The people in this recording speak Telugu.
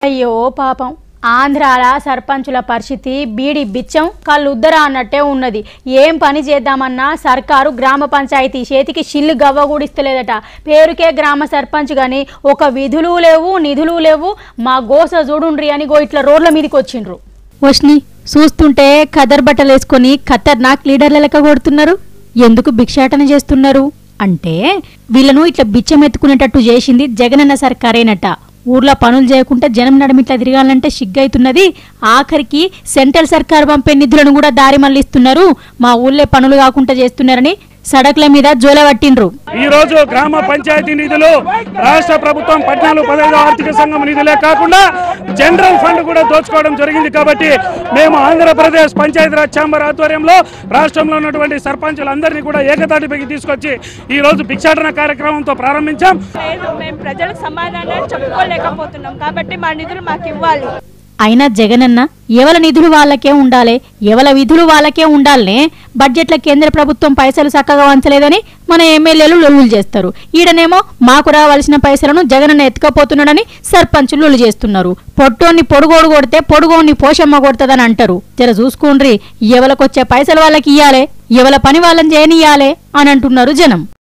అయ్యో పాపం ఆంధ్రాల సర్పంచుల పరిస్థితి బీడి బిచ్చం కళ్ళు ఉద్దర అన్నట్టే ఉన్నది ఏం పని చేద్దామన్నా సర్కారు గ్రామ పంచాయతీ చేతికి షిల్లు గవ్వ కూడా ఇస్తలేదట పేరుకే గ్రామ సర్పంచ్ కానీ ఒక విధులు లేవు నిధులు లేవు మా గోస చూడుండ్రి అని గో ఇట్లా రోడ్ల మీదకి వచ్చిండ్రు వష్ని చూస్తుంటే ఖదర్ బట్టలు వేసుకొని ఖతర్నాక్ లీడర్ల లెక్క కొడుతున్నారు ఎందుకు భిక్షాటన చేస్తున్నారు అంటే వీళ్ళను ఇట్లా బిచ్చం ఎత్తుకునేటట్టు చేసింది జగనన్న సర్కారేనట ఊర్లో పనులు చేయకుండా జనం నడిమిట్లా తిరగాలంటే సిగ్గైతున్నది ఆఖరికి సెంట్రల్ సర్కార్ పంపే నిధులను కూడా దారి మళ్లిస్తున్నారు మా ఊళ్ళో పనులు కాకుండా చేస్తున్నారని సడక్ల మీద జోల పట్టిండ్రు ఈ రోజు గ్రామ పంచాయతీ నిధులు రాష్ట్ర ప్రభుత్వం పద్నాలుగు పదహైదు ఆర్థిక సంఘం నిధులే కాకుండా జనరల్ ఫండ్ కూడా దోచుకోవడం జరిగింది కాబట్టి మేము ఆంధ్రప్రదేశ్ పంచాయతీరాజ్ ఛాంబర్ ఆధ్వర్యంలో రాష్ట్రంలో ఉన్నటువంటి సర్పంచులందరినీ కూడా ఏకతాటిపైకి తీసుకొచ్చి ఈ రోజు భిక్షాటన కార్యక్రమంతో ప్రారంభించాం లేదు మేము ప్రజలకు సమాధానం చెప్పుకోలేకపోతున్నాం కాబట్టి మా నిధులు మాకు ఇవ్వాలి అయినా జగనన్న ఎవల నిధులు వాళ్ళకే ఉండాలి ఎవల విధులు వాళ్ళకే ఉండాలనే బడ్జెట్ల కేంద్ర ప్రభుత్వం పైసలు చక్కగా వంచలేదని మన ఎమ్మెల్యేలు లొల్లులు చేస్తారు ఈడనేమో మాకు రావాల్సిన పైసలను జగనన్న ఎత్తుకపోతున్నాడని సర్పంచులు లొల్లు చేస్తున్నారు పొట్టోన్ని పొడుగోడు కొడితే పొడుగోని పోషమ్మ కొడుతుందని అంటారు జర చూసుకోండ్రి ఎవలకొచ్చే పైసలు వాళ్ళకి ఇయ్యాలే ఎవల పని వాళ్ళని చేయనియాలే అని అంటున్నారు జనం